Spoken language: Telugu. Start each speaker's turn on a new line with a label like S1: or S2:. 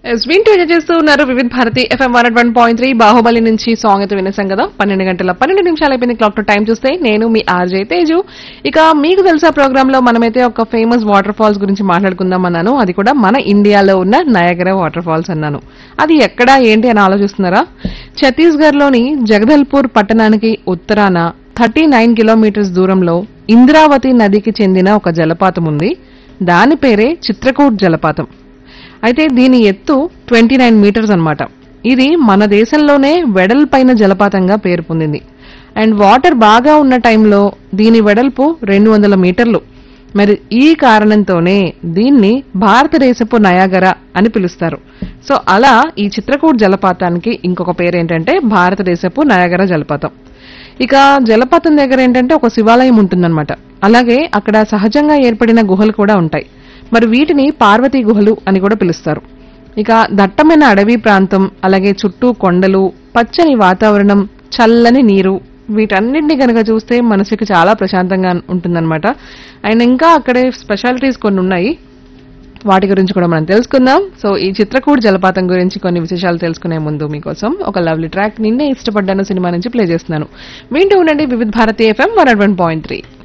S1: ఎస్ వింటూ ఎంజాయ్ చేస్తూ ఉన్నారు Vividh Bharati FM one one point three Baahubali నుంచి సాంగ్ అయితే వినేసాం కదా పన్నెండు గంటల పన్నెండు నిమిషాలు అయిపోయింది క్లాక్ తో టైం చూస్తే నేను మీ ఆర్జే తేజు ఇక మీకు తెలుసా ప్రోగ్రామ్ లో మనమైతే ఒక ఫేమస్ వాటర్ ఫాల్స్ గురించి మాట్లాడుకుందాం అన్నాను అది కూడా మన ఇండియాలో ఉన్న నయగర వాటర్ ఫాల్స్ అన్నాను అది ఎక్కడ ఏంటి అని ఆలోచిస్తున్నారా ఛత్తీస్గఢ్ లోని జగదల్పూర్ పట్టణానికి ఉత్తరాన థర్టీ నైన్ కిలోమీటర్స్ దూరంలో ఇంద్రావతి నదికి చెందిన ఒక జలపాతం ఉంది దాని పేరే చిత్రకూట్ జలపాతం అయితే దీని ఎత్తు ట్వంటీ నైన్ మీటర్స్ అనమాట ఇది మన దేశంలోనే వెడల్పైన జలపాతంగా పేరు పొందింది అండ్ వాటర్ బాగా ఉన్న టైంలో దీని వెడల్పు రెండు వందల మీటర్లు మరి ఈ కారణంతోనే దీన్ని భారతదేశపు నయాగర అని పిలుస్తారు సో అలా ఈ చిత్రకూట్ జలపాతానికి ఇంకొక పేరు ఏంటంటే భారతదేశపు నయాగర జలపాతం ఇక జలపాతం దగ్గర ఏంటంటే ఒక శివాలయం ఉంటుందన్నమాట అలాగే అక్కడ సహజంగా ఏర్పడిన గుహలు కూడా ఉంటాయి మరి వీటిని పార్వతీ గుహలు అని కూడా పిలుస్తారు ఇక దట్టమైన అడవి ప్రాంతం అలాగే చుట్టూ కొండలు పచ్చని వాతావరణం చల్లని నీరు వీటన్నింటినీ కనుక చూస్తే మనసుకి చాలా ప్రశాంతంగా ఉంటుందన్నమాట అండ్ ఇంకా అక్కడే స్పెషాలిటీస్ కొన్ని ఉన్నాయి వాటి గురించి కూడా మనం తెలుసుకుందాం సో ఈ చిత్రకూట్ జలపాతం గురించి కొన్ని విశేషాలు తెలుసుకునే ముందు మీకోసం ఒక లవ్లీ ట్రాక్ నిన్నే ఇష్టపడ్డాను సినిమా నుంచి ప్లే చేస్తున్నాను వింటూ ఉండండి Vividh Bharati FM one point three